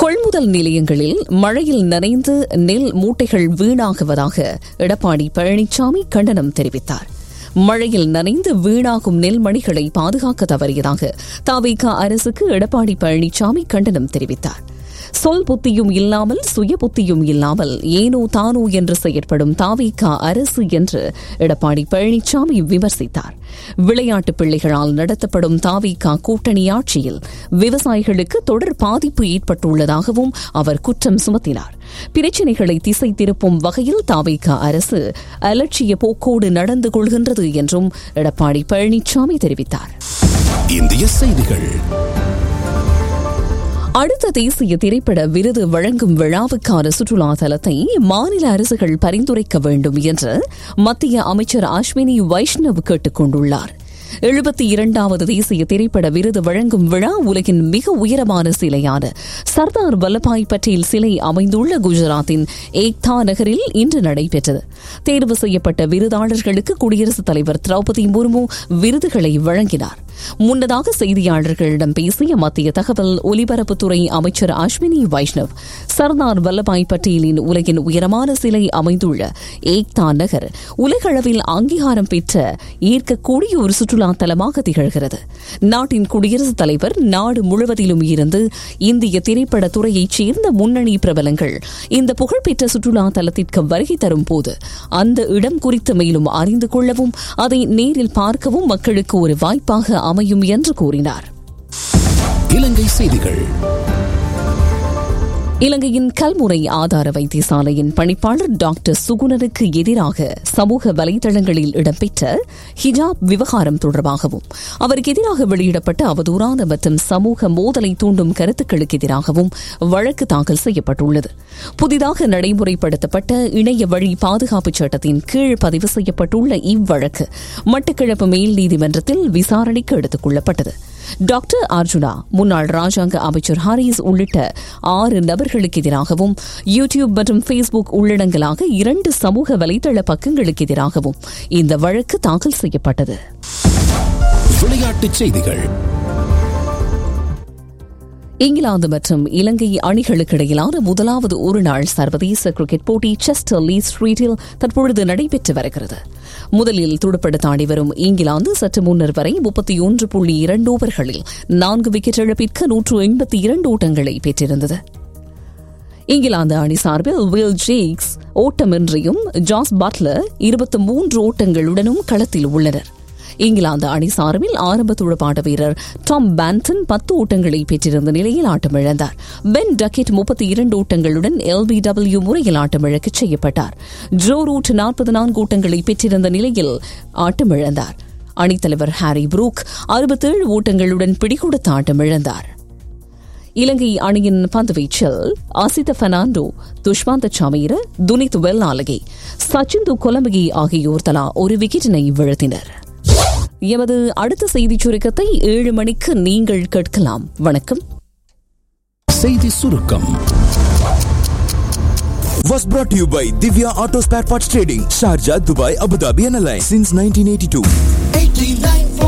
கொள்முதல் நிலையங்களில் மழையில் நனைந்து நெல் மூட்டைகள் வீணாகுவதாக எடப்பாடி பழனிசாமி கண்டனம் தெரிவித்தார் மழையில் நனைந்து வீணாகும் நெல்மணிகளை பாதுகாக்க தவறியதாக தாவிக அரசுக்கு எடப்பாடி பழனிசாமி கண்டனம் தெரிவித்தார் சொல் புத்தியும் இல்லாமல் சுய புத்தியும் இல்லாமல் ஏனோ தானோ என்று செயற்படும் தாவிக அரசு என்று எடப்பாடி பழனிசாமி விமர்சித்தார் விளையாட்டு பிள்ளைகளால் நடத்தப்படும் தாவிக கூட்டணி ஆட்சியில் விவசாயிகளுக்கு தொடர் பாதிப்பு ஏற்பட்டுள்ளதாகவும் அவர் குற்றம் சுமத்தினார் பிரச்சினைகளை திசை திருப்பும் வகையில் தாவிக அரசு அலட்சிய போக்கோடு நடந்து கொள்கின்றது என்றும் எடப்பாடி பழனிசாமி தெரிவித்தார் இந்திய செய்திகள் அடுத்த தேசிய திரைப்பட விருது வழங்கும் விழாவுக்கான சுற்றுலா தலத்தை மாநில அரசுகள் பரிந்துரைக்க வேண்டும் என்று மத்திய அமைச்சர் அஸ்வினி வைஷ்ணவ் கேட்டுக் கொண்டுள்ளார் எழுபத்தி இரண்டாவது தேசிய திரைப்பட விருது வழங்கும் விழா உலகின் மிக உயரமான சிலையான சர்தார் வல்லபாய் பட்டேல் சிலை அமைந்துள்ள குஜராத்தின் ஏக்தா நகரில் இன்று நடைபெற்றது தேர்வு செய்யப்பட்ட விருதாளர்களுக்கு குடியரசுத் தலைவர் திரௌபதி முர்மு விருதுகளை வழங்கினார் முன்னதாக செய்தியாளர்களிடம் பேசிய மத்திய தகவல் ஒலிபரப்புத்துறை அமைச்சர் அஸ்வினி வைஷ்ணவ் சர்தார் வல்லபாய் பட்டேலின் உலகின் உயரமான சிலை அமைந்துள்ள ஏக்தா நகர் உலகளவில் அங்கீகாரம் பெற்ற ஈர்க்கக்கூடிய ஒரு சுற்றுலா தலமாக திகழ்கிறது நாட்டின் குடியரசுத் தலைவர் நாடு முழுவதிலும் இருந்து இந்திய திரைப்பட துறையைச் சேர்ந்த முன்னணி பிரபலங்கள் இந்த புகழ்பெற்ற சுற்றுலா தலத்திற்கு வருகை தரும் போது அந்த இடம் குறித்து மேலும் அறிந்து கொள்ளவும் அதை நேரில் பார்க்கவும் மக்களுக்கு ஒரு வாய்ப்பாக அமையும் என்று கூறினார் இலங்கை செய்திகள் இலங்கையின் கல்முனை ஆதார வைத்தியசாலையின் பணிப்பாளர் டாக்டர் சுகுணனுக்கு எதிராக சமூக வலைதளங்களில் இடம்பெற்ற ஹிஜாப் விவகாரம் தொடர்பாகவும் அவருக்கு எதிராக வெளியிடப்பட்ட அவதூறான மற்றும் சமூக மோதலை தூண்டும் கருத்துக்களுக்கு எதிராகவும் வழக்கு தாக்கல் செய்யப்பட்டுள்ளது புதிதாக நடைமுறைப்படுத்தப்பட்ட இணைய வழி பாதுகாப்பு சட்டத்தின் கீழ் பதிவு செய்யப்பட்டுள்ள இவ்வழக்கு மட்டக்கிழப்பு மேல் நீதிமன்றத்தில் விசாரணைக்கு எடுத்துக் கொள்ளப்பட்டது டாக்டர் அர்ஜுனா முன்னாள் ராஜாங்க அமைச்சர் ஹாரிஸ் உள்ளிட்ட ஆறு நபர்களுக்கு எதிராகவும் யூ டியூப் மற்றும் ஃபேஸ்புக் உள்ளடங்கலாக இரண்டு சமூக வலைதள பக்கங்களுக்கு எதிராகவும் இந்த வழக்கு தாக்கல் செய்யப்பட்டது விளையாட்டுச் செய்திகள் இங்கிலாந்து மற்றும் இலங்கை அணிகளுக்கு இடையிலான முதலாவது ஒருநாள் சர்வதேச கிரிக்கெட் போட்டி செஸ்டர் லீ ஸ்ட்ரீட்டில் தற்பொழுது நடைபெற்று வருகிறது முதலில் துடுப்படுத்த ஆடி வரும் இங்கிலாந்து சற்று முன்னர் வரை முப்பத்தி ஒன்று புள்ளி இரண்டு ஓவர்களில் நான்கு விக்கெட் இழப்பிற்கு நூற்று எண்பத்தி இரண்டு ஓட்டங்களை பெற்றிருந்தது இங்கிலாந்து அணி சார்பில் வில் ஜேக்ஸ் ஓட்டமின்றியும் ஜாஸ் பட்லர் இருபத்தி மூன்று ஓட்டங்களுடனும் களத்தில் உள்ளனர் இங்கிலாந்து அணி சார்பில் ஆரம்ப துடுப்பாட்ட வீரர் டாம் பேண்டன் பத்து ஓட்டங்களை பெற்றிருந்த நிலையில் ஆட்டமிழந்தார் பென் டக்கெட் முப்பத்தி இரண்டு ஓட்டங்களுடன் எல்பிடபிள்யூ முறையில் ஆட்டமிழக்கச் செய்யப்பட்டார் ஜோ ரூட் நாற்பத்தி நான்கு ஓட்டங்களை பெற்றிருந்த நிலையில் ஆட்டமிழந்தார் அணித்தலைவர் ஹாரி புரூக் அறுபத்தேழு ஓட்டங்களுடன் பிடிகொடுத்து ஆட்டமிழந்தார் இலங்கை அணியின் பந்துவீச்சில் அசித பெர்னாண்டோ துஷ்மாந்த சமீர துனித் வெல்லாலகே சச்சிந்து கொலம்பகி ஆகியோர் தலா ஒரு விக்கெட்டினை வீழ்த்தினர் எமது அடுத்த செய்திச் சுருக்கத்தை ஏழு மணிக்கு நீங்கள் கேட்கலாம் வணக்கம் செய்தி சுருக்கம் was brought to you by Divya Auto Spare Parts Trading, Sharjah, Dubai, Abu Dhabi and Alliance since 1982.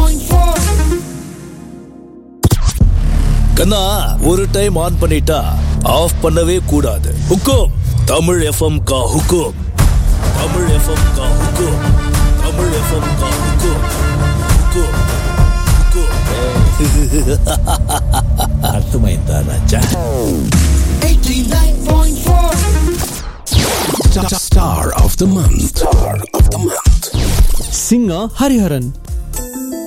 கண்ணா ஒரு டைம் ஆன் பண்ணிட்டா ஆஃப் பண்ணவே கூடாது ஹுக்கும் தமிழ் எஃப்எம் கா ஹுக்கும் தமிழ் எஃப்எம் கா ஹுக்கும் தமிழ் எஃப்எம் கா ஹுக்கும் ஹுக்கும் ஹுக்கும் அர்த்தமைந்தா ராஜா Star of the month. Star of the month. singer Hariharan